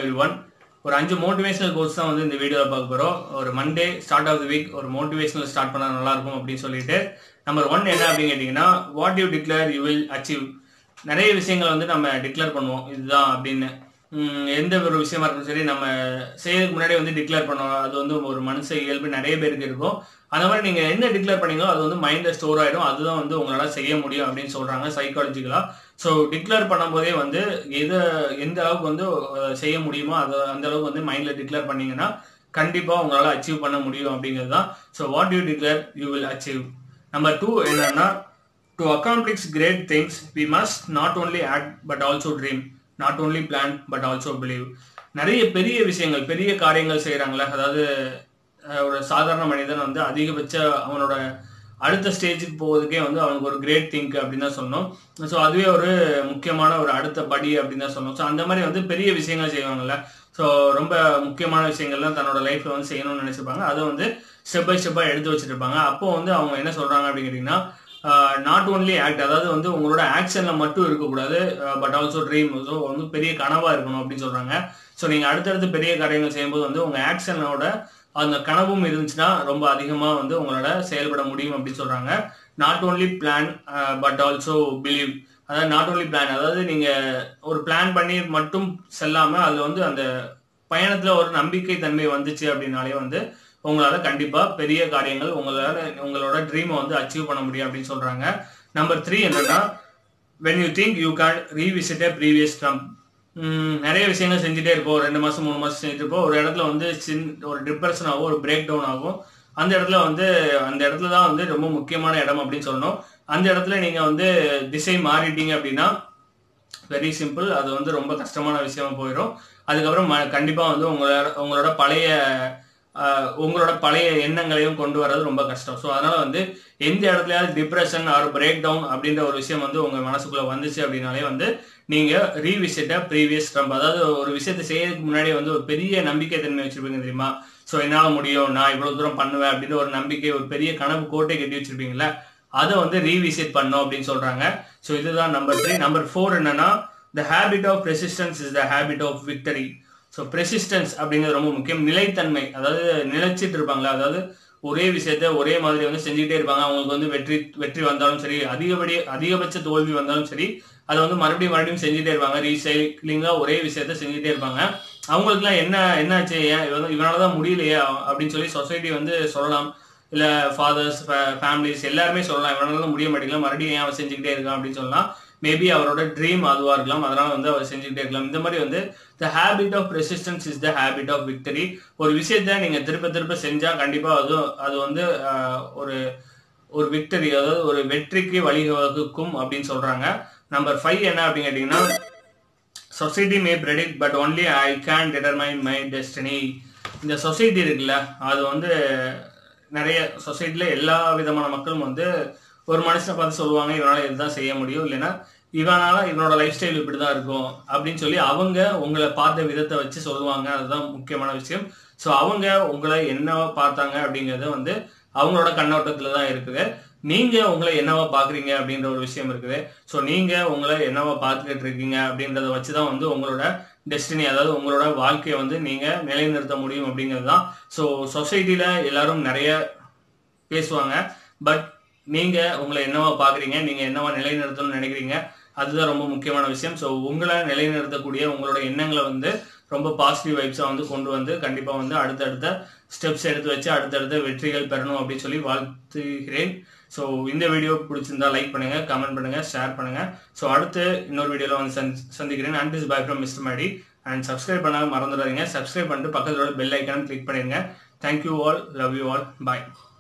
every one ஒரு அஞ்சு motivational course தான் வந்து இந்த வீடியோவில் பார்க்க போகிறோம் ஒரு Monday start of the week ஒரு மோட்டிவேஷனல் ஸ்டார்ட் பண்ணால் நல்லா இருக்கும் அப்படின்னு சொல்லிட்டு நம்பர் ஒன் என்ன அப்படின்னு கேட்டிங்கன்னா what you declare you will achieve நிறைய விஷயங்களை வந்து நம்ம டிக்ளேர் பண்ணுவோம் இதுதான் அப்படின்னு உம், எந்த ஒரு விஷயமா இருக்கும் சரி நம்ம செய்யறதுக்கு முன்னாடி வந்து டிக்ளேர் பண்ணுவோம் அது வந்து ஒரு மனுஷ இயல்பு நிறைய பேருக்கு இருக்கும் அந்த மாதிரி நீங்க என்ன டிக்ளேர் பண்ணீங்களோ அது வந்து மைண்ட்ல ஸ்டோர் ஆயிடும் அதுதான் வந்து உங்களால செய்ய முடியும் அப்படின்னு சொல்றாங்க சைக்காலஜிக்கலா ஸோ டிக்ளேர் பண்ணும்போதே வந்து எதை எந்த அளவுக்கு வந்து அஹ், செய்ய முடியுமோ அது அந்த அளவுக்கு வந்து மைண்ட்ல டிக்ளேர் பண்ணீங்கன்னா கண்டிப்பா உங்களால அச்சீவ் பண்ண முடியும் அப்படிங்கிறது தான் so what you declare you will achieve number two என்னன்னா to accomplish great things we must not only act but also dream not only plan but also believe நிறைய பெரிய விஷயங்கள் பெரிய காரியங்கள் செய்கிறாங்களே அதாவது அஹ், ஒரு சாதாரண மனிதன் வந்து அதிகபட்ச அவனோட அடுத்த ஸ்டேஜுக்கு போவதுக்கே வந்து அவனுக்கு ஒரு கிரேட் திங்க் அப்படின்னு தான் சொன்னோம் ஸோ அதுவே ஒரு முக்கியமான ஒரு அடுத்த படி அப்படின்னு தான் சொன்னோம் ஸோ அந்த மாதிரி வந்து பெரிய விஷயங்கள் செய்வாங்கல்ல ஸோ ரொம்ப முக்கியமான விஷயங்கள்லாம் தன்னோட லைஃப்ல வந்து செய்யணும்னு நினைச்சிருப்பாங்க அதை வந்து ஸ்டெப் பை ஸ்டெப்பாக எடுத்து வச்சிருப்பாங்க அப்போ வந்து அவங்க என்ன சொல்றாங்க அப்படின்னு கேட்டிங்கன்னா நாட் ஓன்லி ஆக்ட் அதாவது வந்து உங்களோட ஆக்ஷன்ல மட்டும் இருக்கக்கூடாது பட் ஆல்சோ ட்ரீம் ஸோ வந்து பெரிய கனவா இருக்கணும் அப்படின்னு சொல்றாங்க ஸோ நீங்க அடுத்தடுத்து பெரிய காரியங்கள் செய்யும்போது வந்து உங்க ஆக்ஷனோட அந்த கனவும் இருந்துச்சுன்னா ரொம்ப அதிகமா வந்து உங்களோட செயல்பட முடியும் அப்படின்னு சொல்றாங்க not only plan but also believe அதாவது நாட் ஓன்லி பிளான் அதாவது நீங்க ஒரு பிளான் பண்ணி மட்டும் செல்லாம அதுல வந்து அந்த பயணத்துல ஒரு நம்பிக்கை தன்மை வந்துச்சு அப்படின்னாலே வந்து உங்களால கண்டிப்பா பெரிய காரியங்கள் உங்களால உங்களோட ட்ரீமை வந்து அச்சீவ் பண்ண முடியும் அப்படின்னு சொல்றாங்க நம்பர் த்ரீ என்னன்னா when you think you can revisit previous triumph நிறைய விஷயங்கள் செஞ்சுட்டே இருப்போம் ரெண்டு மாசம் மூணு மாசம் செஞ்சுட்டு இருப்போம் ஒரு இடத்துல வந்து சின் ஒரு டிப்ரெஷன் ஆகும் ஒரு பிரேக் டவுன் ஆகும் அந்த இடத்துல வந்து அந்த இடத்துல தான் வந்து ரொம்ப முக்கியமான இடம் அப்படின்னு சொல்லணும் அந்த இடத்துல நீங்க வந்து திசை மாறிட்டீங்க அப்படின்னா வெரி சிம்பிள் அது வந்து ரொம்ப கஷ்டமான விஷயமா போயிடும் அதுக்கப்புறம் ம- கண்டிப்பா வந்து உங்களோட உங்களோட பழைய ஆஹ், உங்களோட பழைய எண்ணங்களையும் கொண்டு வர்றது ரொம்ப கஷ்டம் ஸோ அதனால வந்து எந்த இடத்துலயாவது டிப்ரெஷன் ஆர் பிரேக் டவுன் அப்படின்ற ஒரு விஷயம் வந்து உங்க மனசுக்குள்ள வந்துச்சு அப்படின்னாலே வந்து நீங்க ரீவிசிட்ட ப்ரீவியஸ் ட்ரம்ப் அதாவது ஒரு விஷயத்தை செய்யறதுக்கு முன்னாடி வந்து ஒரு பெரிய நம்பிக்கை தன்மை வச்சிருப்பீங்க தெரியுமா ஸோ என்னால முடியும் நான் இவ்வளவு தூரம் பண்ணுவேன் அப்படின்னு ஒரு நம்பிக்கை ஒரு பெரிய கனவு கோட்டை கட்டி வச்சிருப்பீங்கல்ல அதை வந்து ரீவிசிட் பண்ணோம் அப்படின்னு சொல்றாங்க ஸோ இதுதான் நம்பர் த்ரீ நம்பர் ஃபோர் என்னன்னா the habit of resistance is the habit of victory so resistance அப்படிங்கிறது ரொம்ப முக்கியம் நிலைத்தன்மை அதாவது நிலைச்சிட்டு இருப்பாங்களா அதாவது ஒரே விஷயத்த ஒரே மாதிரி வந்து செஞ்சுக்கிட்டே இருப்பாங்க அவங்களுக்கு வந்து வெற்றி வெற்றி வந்தாலும் சரி அதிகப்படி அதிகபட்ச தோல்வி வந்தாலும் சரி அதை வந்து மறுபடியும் மறுபடியும் செஞ்சுட்டே இருப்பாங்க ரீசைக்ளிங்கா ஒரே விஷயத்த செஞ்சுட்டே இருப்பாங்க அவங்களுக்குலாம் என்ன என்னாச்சு ஏன் இவன் இவனால தான் முடியலையே அப்படின்னு சொல்லி சொசைட்டி வந்து சொல்லலாம் இல்ல ஃபாதர்ஸ் ஃபேமிலிஸ் எல்லாருமே சொல்லலாம் இவனால தான் முடிய மாட்டேங்கல மறுபடியும் ஏன் அவன் செஞ்சுக்கிட்டே இருக்கான் அப்படின்னு சொல்லலாம் மேபி அவரோட ட்ரீம் அதுவா இருக்கலாம் அதனால வந்து அவர் செஞ்சுக்கிட்டே இருக்கலாம் இந்த மாதிரி வந்து the habit of resistance is the habit of victory ஒரு விஷயத்த நீங்க திருப்ப திருப்ப செஞ்சா கண்டிப்பா அது அது வந்து ஆஹ், ஒரு ஒரு விக்டரி அதாவது ஒரு வெற்றிக்கு வழிவகுக்கும் அப்படின்னு சொல்றாங்க நம்பர் ஃபைவ் என்ன அப்படின்னு கேட்டீங்கன்னா society may predict but only I can determine my destiny இந்த சொசைட்டி இருக்குல்ல அது வந்து நிறைய சொசைட்டில எல்லா விதமான மக்களும் வந்து ஒரு மனுஷனை பார்த்து சொல்லுவாங்க இவனால இதுதான் செய்ய முடியும் இல்லைன்னா இவனால இவனோட லைஃப் ஸ்டைல் இப்படிதான் இருக்கும் அப்படின்னு சொல்லி அவங்க உங்களை பார்த்த விதத்தை வச்சு சொல்லுவாங்க அதுதான் முக்கியமான விஷயம் ஸோ அவங்க உங்களை என்ன பார்த்தாங்க அப்படிங்கறது வந்து அவங்களோட கண்ணோட்டத்துல தான் இருக்குது நீங்க உங்களை என்னவா பாக்குறீங்க அப்படின்ற ஒரு விஷயம் இருக்குது ஸோ நீங்க உங்களை என்னவா பார்த்துக்கிட்டு இருக்கீங்க அப்படின்றத வச்சு தான் வந்து உங்களோட டெஸ்டினி அதாவது உங்களோட வாழ்க்கையை வந்து நீங்க நிலைநிறுத்த முடியும் அப்படிங்கிறது தான் ஸோ சொசைட்டில எல்லாரும் நிறைய பேசுவாங்க பட் நீங்க உங்களை என்னவா பாக்குறீங்க நீங்க என்னவா நிலைநிறுத்தணும்னு நினைக்கிறீங்க அதுதான் ரொம்ப முக்கியமான விஷயம் ஸோ உங்களை நிலைநிறுத்தக்கூடிய உங்களோட எண்ணங்களை வந்து ரொம்ப பாசிட்டிவ் வைப்ஸா வந்து கொண்டு வந்து கண்டிப்பா வந்து அடுத்தடுத்த ஸ்டெப்ஸ் எடுத்து வச்சு அடுத்தடுத்த வெற்றிகள் பெறணும் அப்படின்னு சொல்லி வாழ்த்துகிறேன் ஸோ இந்த வீடியோ பிடிச்சிருந்தா லைக் பண்ணுங்க கமெண்ட் பண்ணுங்க ஷேர் பண்ணுங்க ஸோ அடுத்து இன்னொரு வீடியோல வந்து சந்தி- சந்திக்கிறேன் and is bye from mister Maddy and subscribe பண்ண மறந்துடாதீங்க சப்ஸ்கிரைப் பண்ணிட்டு பக்கத்தோட பெல் ஐக்கான கிளிக் பண்ணிருங்க thank you all love you all bye